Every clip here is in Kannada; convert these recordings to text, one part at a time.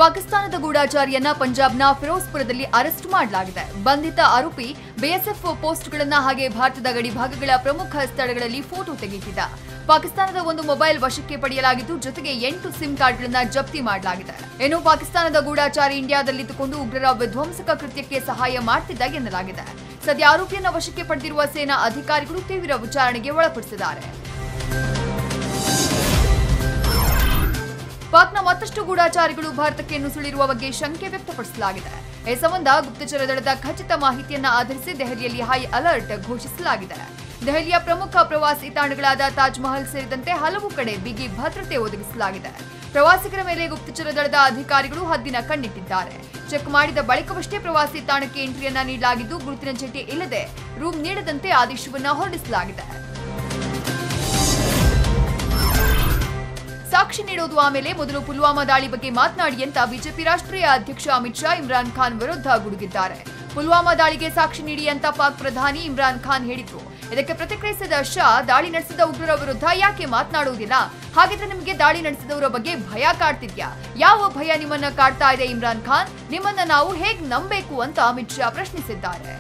ಪಾಕಿಸ್ತಾನದ ಗೂಢಾಚಾರಿಯನ್ನ ಪಂಜಾಬ್ನ ಫಿರೋಜ್ಪುರದಲ್ಲಿ ಅರೆಸ್ಟ್ ಮಾಡಲಾಗಿದೆ ಬಂಧಿತ ಆರೋಪಿ ಬಿಎಸ್ಎಫ್ ಪೋಸ್ಟ್ಗಳನ್ನ ಹಾಗೆ ಭಾರತದ ಗಡಿ ಭಾಗಗಳ ಪ್ರಮುಖ ಸ್ಥಳಗಳಲ್ಲಿ ಫೋಟೋ ತೆಗೆಯುತ್ತಿದ್ದ ಪಾಕಿಸ್ತಾನದ ಒಂದು ಮೊಬೈಲ್ ವಶಕ್ಕೆ ಪಡೆಯಲಾಗಿದ್ದು ಜೊತೆಗೆ ಎಂಟು ಸಿಮ್ ಕಾರ್ಡ್ಗಳನ್ನ ಜಪ್ತಿ ಮಾಡಲಾಗಿದೆ ಇನ್ನು ಪಾಕಿಸ್ತಾನದ ಗೂಢಾಚಾರಿ ಇಂಡಿಯಾದಲ್ಲಿದ್ದುಕೊಂಡು ಉಗ್ರರ ವಿಧ್ವಂಸಕ ಕೃತ್ಯಕ್ಕೆ ಸಹಾಯ ಮಾಡ್ತಿದ್ದ ಎನ್ನಲಾಗಿದೆ ಸದ್ಯ ಆರೋಪಿಯನ್ನ ವಶಕ್ಕೆ ಪಡೆದಿರುವ ಸೇನಾ ಅಧಿಕಾರಿಗಳು ತೀವ್ರ ವಿಚಾರಣೆಗೆ ಒಳಪಡಿಸಿದ್ದಾರೆ ಪಾಕ್ನ ಮತ್ತಷ್ಟು ಗೂಢಾಚಾರಿಗಳು ಭಾರತಕ್ಕೆ ನುಸುಳಿರುವ ಬಗ್ಗೆ ಶಂಕೆ ವ್ಯಕ್ತಪಡಿಸಲಾಗಿದೆ ಈ ಸಂಬಂಧ ಗುಪ್ತಚರ ದಳದ ಖಚಿತ ಮಾಹಿತಿಯನ್ನ ಆಧರಿಸಿ ದೆಹಲಿಯಲ್ಲಿ ಹೈ ಅಲರ್ಟ್ ಘೋಷಿಸಲಾಗಿದೆ ದೆಹಲಿಯ ಪ್ರಮುಖ ಪ್ರವಾಸಿ ತಾಣಗಳಾದ ತಾಜ್ ಮಹಲ್ ಸೇರಿದಂತೆ ಹಲವು ಕಡೆ ಬಿಗಿ ಭದ್ರತೆ ಒದಗಿಸಲಾಗಿದೆ ಪ್ರವಾಸಿಗರ ಮೇಲೆ ಗುಪ್ತಚರ ದಳದ ಅಧಿಕಾರಿಗಳು ಹದ್ದಿನ ಕಣ್ಣಿಟ್ಟಿದ್ದಾರೆ ಚೆಕ್ ಮಾಡಿದ ಬಳಿಕವಷ್ಟೇ ಪ್ರವಾಸಿ ತಾಣಕ್ಕೆ ಎಂಟ್ರಿಯನ್ನ ನೀಡಲಾಗಿದ್ದು ಗುರುತಿನ ಚೀಟಿ ಇಲ್ಲದೆ ರೂಮ್ ನೀಡದಂತೆ ಆದೇಶವನ್ನ ಹೊರಡಿಸಲಾಗಿದೆ ಸಾಕ್ಷಿ ನೀಡೋದು ಆಮೇಲೆ ಮೊದಲು ಪುಲ್ವಾಮಾ ದಾಳಿ ಬಗ್ಗೆ ಮಾತನಾಡಿ ಅಂತ ಬಿಜೆಪಿ ರಾಷ್ಟ್ರೀಯ ಅಧ್ಯಕ್ಷ ಅಮಿತ್ ಶಾ ಇಮ್ರಾನ್ ಖಾನ್ ವಿರುದ್ಧ ಗುಡುಗಿದ್ದಾರೆ ಪುಲ್ವಾಮಾ ದಾಳಿಗೆ ಸಾಕ್ಷಿ ನೀಡಿ ಅಂತ ಪಾಕ್ ಪ್ರಧಾನಿ ಇಮ್ರಾನ್ ಖಾನ್ ಹೇಳಿದ್ರು ಇದಕ್ಕೆ ಪ್ರತಿಕ್ರಿಯಿಸಿದ ಶಾ ದಾಳಿ ನಡೆಸಿದ ಉಗ್ರರ ವಿರುದ್ಧ ಯಾಕೆ ಮಾತನಾಡುವುದಿಲ್ಲ ಹಾಗಿದ್ರೆ ನಿಮಗೆ ದಾಳಿ ನಡೆಸಿದವರ ಬಗ್ಗೆ ಭಯ ಕಾಡ್ತಿದ್ಯಾ ಯಾವ ಭಯ ನಿಮ್ಮನ್ನ ಕಾಡ್ತಾ ಇದೆ ಇಮ್ರಾನ್ ಖಾನ್ ನಿಮ್ಮನ್ನ ನಾವು ಹೇಗ್ ನಂಬೇಕು ಅಂತ ಅಮಿತ್ ಶಾ ಪ್ರಶ್ನಿಸಿದ್ದಾರೆ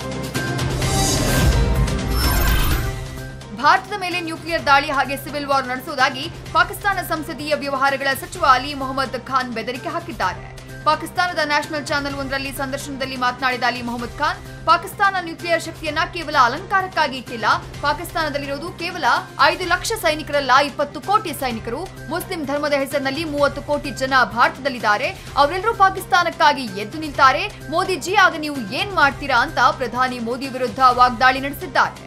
ಭಾರತದ ಮೇಲೆ ನ್ಯೂಕ್ಲಿಯರ್ ದಾಳಿ ಹಾಗೆ ಸಿವಿಲ್ ವಾರ್ ನಡೆಸುವುದಾಗಿ ಪಾಕಿಸ್ತಾನ ಸಂಸದೀಯ ವ್ಯವಹಾರಗಳ ಸಚಿವ ಅಲಿ ಮೊಹಮ್ಮದ್ ಖಾನ್ ಬೆದರಿಕೆ ಹಾಕಿದ್ದಾರೆ ಪಾಕಿಸ್ತಾನದ ನ್ಯಾಷನಲ್ ಚಾನೆಲ್ ಒಂದರಲ್ಲಿ ಸಂದರ್ಶನದಲ್ಲಿ ಮಾತನಾಡಿದ ಅಲಿ ಮೊಹಮ್ಮದ್ ಖಾನ್ ಪಾಕಿಸ್ತಾನ ನ್ಯೂಕ್ಲಿಯರ್ ಶಕ್ತಿಯನ್ನ ಕೇವಲ ಅಲಂಕಾರಕ್ಕಾಗಿ ಇಟ್ಟಿಲ್ಲ ಪಾಕಿಸ್ತಾನದಲ್ಲಿರೋದು ಕೇವಲ ಐದು ಲಕ್ಷ ಸೈನಿಕರಲ್ಲ ಇಪ್ಪತ್ತು ಕೋಟಿ ಸೈನಿಕರು ಮುಸ್ಲಿಂ ಧರ್ಮದ ಹೆಸರಿನಲ್ಲಿ ಮೂವತ್ತು ಕೋಟಿ ಜನ ಭಾರತದಲ್ಲಿದ್ದಾರೆ ಅವರೆಲ್ಲರೂ ಪಾಕಿಸ್ತಾನಕ್ಕಾಗಿ ಎದ್ದು ನಿಲ್ತಾರೆ ಮೋದಿಜಿ ಆಗ ನೀವು ಏನ್ ಮಾಡ್ತೀರಾ ಅಂತ ಪ್ರಧಾನಿ ಮೋದಿ ವಿರುದ್ಧ ವಾಗ್ದಾಳಿ ನಡೆಸಿದ್ದಾರೆ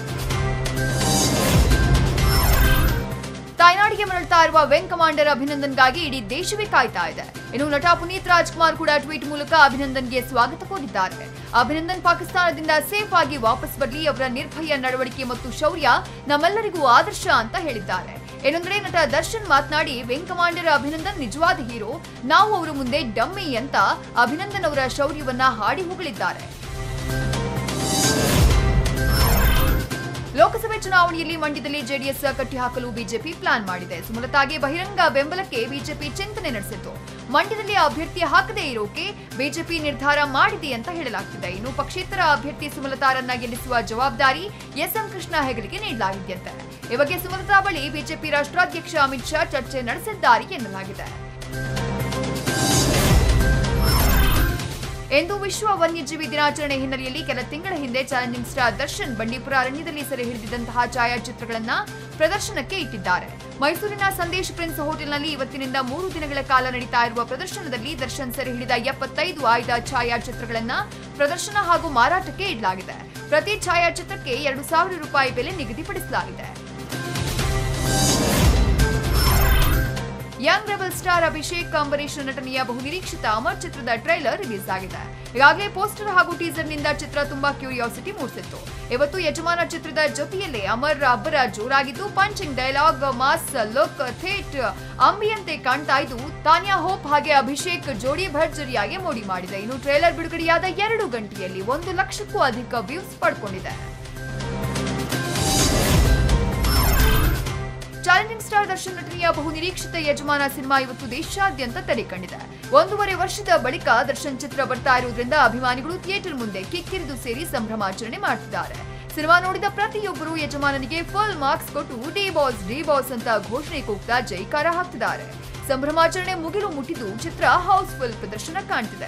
ತಾಯ್ನಾಡಿಗೆ ಮರಳ್ತಾ ಇರುವ ವೆಂಗ್ ಕಮಾಂಡರ್ ಅಭಿನಂದನ್ಗಾಗಿ ಇಡೀ ದೇಶವೇ ಕಾಯ್ತಾ ಇದೆ ಇನ್ನು ನಟ ಪುನೀತ್ ರಾಜ್ಕುಮಾರ್ ಕೂಡ ಟ್ವೀಟ್ ಮೂಲಕ ಅಭಿನಂದನ್ಗೆ ಸ್ವಾಗತ ಕೋರಿದ್ದಾರೆ ಅಭಿನಂದನ್ ಪಾಕಿಸ್ತಾನದಿಂದ ಸೇಫ್ ಆಗಿ ವಾಪಸ್ ಬರಲಿ ಅವರ ನಿರ್ಭಯ ನಡವಳಿಕೆ ಮತ್ತು ಶೌರ್ಯ ನಮ್ಮೆಲ್ಲರಿಗೂ ಆದರ್ಶ ಅಂತ ಹೇಳಿದ್ದಾರೆ ಏನಂದ್ರೆ ನಟ ದರ್ಶನ್ ಮಾತನಾಡಿ ವೆಂಗ್ ಕಮಾಂಡರ್ ಅಭಿನಂದನ್ ನಿಜವಾದ ಹೀರೋ ನಾವು ಅವರ ಮುಂದೆ ಡಮ್ಮಿ ಅಂತ ಅಭಿನಂದನ್ ಅವರ ಶೌರ್ಯವನ್ನ ಹಾಡಿ ಹೊಗಳಿದ್ದಾರೆ ಲೋಕಸಭೆ ಚುನಾವಣೆಯಲ್ಲಿ ಮಂಡ್ಯದಲ್ಲಿ ಜೆಡಿಎಸ್ ಕಟ್ಟಿಹಾಕಲು ಬಿಜೆಪಿ ಪ್ಲಾನ್ ಮಾಡಿದೆ ಸುಮಲತಾಗೆ ಬಹಿರಂಗ ಬೆಂಬಲಕ್ಕೆ ಬಿಜೆಪಿ ಚಿಂತನೆ ನಡೆಸಿತ್ತು ಮಂಡ್ಯದಲ್ಲಿ ಅಭ್ಯರ್ಥಿ ಹಾಕದೇ ಇರೋಕೆ ಬಿಜೆಪಿ ನಿರ್ಧಾರ ಮಾಡಿದೆ ಅಂತ ಹೇಳಲಾಗ್ತಿದೆ ಇನ್ನು ಪಕ್ಷೇತರ ಅಭ್ಯರ್ಥಿ ಸುಮಲತಾರನ್ನ ಗೆಲ್ಲಿಸುವ ಜವಾಬ್ದಾರಿ ಎಸ್ಎಂ ಕೃಷ್ಣ ಹೆಗಲಿಗೆ ನೀಡಲಾಗಿದೆಯಂತೆ ಈ ಬಗ್ಗೆ ಸುಮಲತಾ ಬಳಿ ಬಿಜೆಪಿ ರಾಷ್ಟ್ರಾಧ್ಯಕ್ಷ ಅಮಿತ್ ಶಾ ಚರ್ಚೆ ನಡೆಸಿದ್ದಾರೆ ಎನ್ನಲಾಗಿದೆ ಎಂದು ವಿಶ್ವ ವನ್ಯಜೀವಿ ದಿನಾಚರಣೆ ಹಿನ್ನೆಲೆಯಲ್ಲಿ ಕೆಲ ತಿಂಗಳ ಹಿಂದೆ ಚಾಲೆಂಜಿಂಗ್ ಸ್ಟಾರ್ ದರ್ಶನ್ ಬಂಡೀಪುರ ಅರಣ್ಯದಲ್ಲಿ ಸೆರೆ ಹಿಡಿದಿದ್ದಂತಹ ಛಾಯಾಚಿತ್ರಗಳನ್ನ ಪ್ರದರ್ಶನಕ್ಕೆ ಇಟ್ಟಿದ್ದಾರೆ ಮೈಸೂರಿನ ಸಂದೇಶ್ ಪ್ರಿನ್ಸ್ ಹೋಟೆಲ್ನಲ್ಲಿ ಇವತ್ತಿನಿಂದ ಮೂರು ದಿನಗಳ ಕಾಲ ನಡೀತಾ ಇರುವ ಪ್ರದರ್ಶನದಲ್ಲಿ ದರ್ಶನ್ ಸೆರೆ ಹಿಡಿದ ಎಪ್ಪತ್ತೈದು ಆಯ್ದ ಛಾಯಾಚಿತ್ರಗಳನ್ನ ಪ್ರದರ್ಶನ ಹಾಗೂ ಮಾರಾಟಕ್ಕೆ ಇಡಲಾಗಿದೆ ಪ್ರತಿ ಛಾಯಾಚಿತ್ರಕ್ಕೆ ಎರಡು ಸಾವಿರ ರೂಪಾಯಿ ಬೆಲೆ ನಿಗದಿಪಡಿಸಲಾಗಿದೆ young rebel star Abhishek Ambareesh ನಟನೆಯ ಬಹುನಿರೀಕ್ಷಿತ ಅಮರ್ ಚಿತ್ರದ ಟ್ರೈಲರ್ ರಿಲೀಸ್ ಆಗಿದೆ ಈಗಾಗಲೇ ಪೋಸ್ಟರ್ ಹಾಗೂ ಟೀಸರ್ನಿಂದ ಚಿತ್ರ ತುಂಬಾ ಕ್ಯೂರಿಯಾಸಿಟಿ ಮೂಡಿಸಿತ್ತು ಇವತ್ತು ಯಜಮಾನ ಚಿತ್ರದ ಜೊತೆಯಲ್ಲೇ ಅಮರ್ ಅಬ್ಬರ ಜೋರಾಗಿದ್ದು ಪಂಚಿಂಗ್ ಡೈಲಾಗ್ ಮಾಸ್ ಲುಕ್ ಥೇಟ್ ಅಂಬಿಯಂತೆ ಕಾಣ್ತಾ ಇದ್ದು ತಾನ್ಯಾ ಹೋಪ್ ಹಾಗೆ ಅಭಿಷೇಕ್ ಜೋಡಿ ಭರ್ಜರಿಯಾಗಿ ಮೋಡಿ ಮಾಡಿದೆ ಇನ್ನು ಟ್ರೇಲರ್ ಬಿಡುಗಡೆಯಾದ ಎರಡು ಗಂಟೆಯಲ್ಲಿ ಒಂದು ಲಕ್ಷಕ್ಕೂ ಅಧಿಕ ವ್ಯೂಸ್ ಪಡ್ಕೊಂಡಿದೆ ಚಾಲೆಂಜಿಂಗ್ ಸ್ಟಾರ್ ದರ್ಶನ್ ನಟನೆಯ ಬಹುನಿರೀಕ್ಷಿತ ಯಜಮಾನ ಸಿನಿಮಾ ಇವತ್ತು ದೇಶಾದ್ಯಂತ ತೆರೆ ಕಂಡಿದೆ ಒಂದೂವರೆ ವರ್ಷದ ಬಳಿಕ ದರ್ಶನ್ ಚಿತ್ರ ಬರ್ತಾ ಇರುವುದರಿಂದ ಅಭಿಮಾನಿಗಳು ಥಿಯೇಟರ್ ಮುಂದೆ ಕಿಕ್ಕಿರಿದು ಸೇರಿ ಸಂಭ್ರಮಾಚರಣೆ ಮಾಡ್ತಿದ್ದಾರೆ ಸಿನಿಮಾ ನೋಡಿದ ಪ್ರತಿಯೊಬ್ಬರು ಯಜಮಾನನಿಗೆ ಫುಲ್ ಮಾರ್ಕ್ಸ್ ಕೊಟ್ಟು ಡಿ ಬಾಸ್ ಡಿ ಬಾಸ್ ಅಂತ ಘೋಷಣೆ ಕೂಗ್ತಾ ಜೈಕಾರ ಹಾಕ್ತಿದ್ದಾರೆ ಸಂಭ್ರಮಾಚರಣೆ ಮುಗಿಲು ಮುಟ್ಟಿದ್ದು ಚಿತ್ರ ಹೌಸ್ಫುಲ್ ಪ್ರದರ್ಶನ ಕಾಣ್ತಿದೆ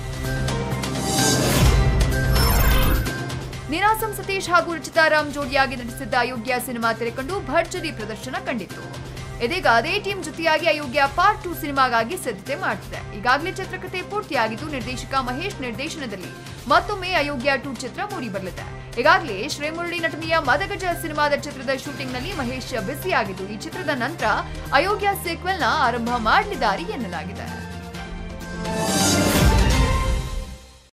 ನೀನಾಸಂ ಸತೀಶ್ ಹಾಗೂ ರಚಿತಾ ರಾಮ್ ಜೋಡಿಯಾಗಿ ನಟಿಸಿದ್ದ ಅಯೋಗ್ಯ ಸಿನಿಮಾ ತೆರೆಕೊಂಡು ಭರ್ಜರಿ ಪ್ರದರ್ಶನ ಕಂಡಿತ್ತು ಇದೀಗ ಅದೇ ಟೀಮ್ ಜೊತೆಯಾಗಿ ಅಯೋಗ್ಯ ಪಾರ್ಟ್ ಟೂ ಸಿನಿಮಾಗಾಗಿ ಸಿದ್ಧತೆ ಮಾಡ್ತಿದೆ ಈಗಾಗಲೇ ಚಿತ್ರಕಥೆ ಪೂರ್ತಿಯಾಗಿದ್ದು ನಿರ್ದೇಶಕ ಮಹೇಶ್ ನಿರ್ದೇಶನದಲ್ಲಿ ಮತ್ತೊಮ್ಮೆ ಅಯೋಗ್ಯ ಟೂ ಚಿತ್ರ ಮೂಡಿ ಬರಲಿದೆ ಈಗಾಗಲೇ ಶ್ರೀಮುರಳಿ ನಟನೆಯ ಮದಗಜ ಸಿನಿಮಾದ ಚಿತ್ರದ ಶೂಟಿಂಗ್ನಲ್ಲಿ ಮಹೇಶ್ ಬ್ಯುಸಿಯಾಗಿದ್ದು ಈ ಚಿತ್ರದ ನಂತರ ಅಯೋಗ್ಯ ಸೀಕ್ವೆಲ್ನ ಆರಂಭ ಮಾಡಲಿದ್ದಾರೆ ಎನ್ನಲಾಗಿದೆ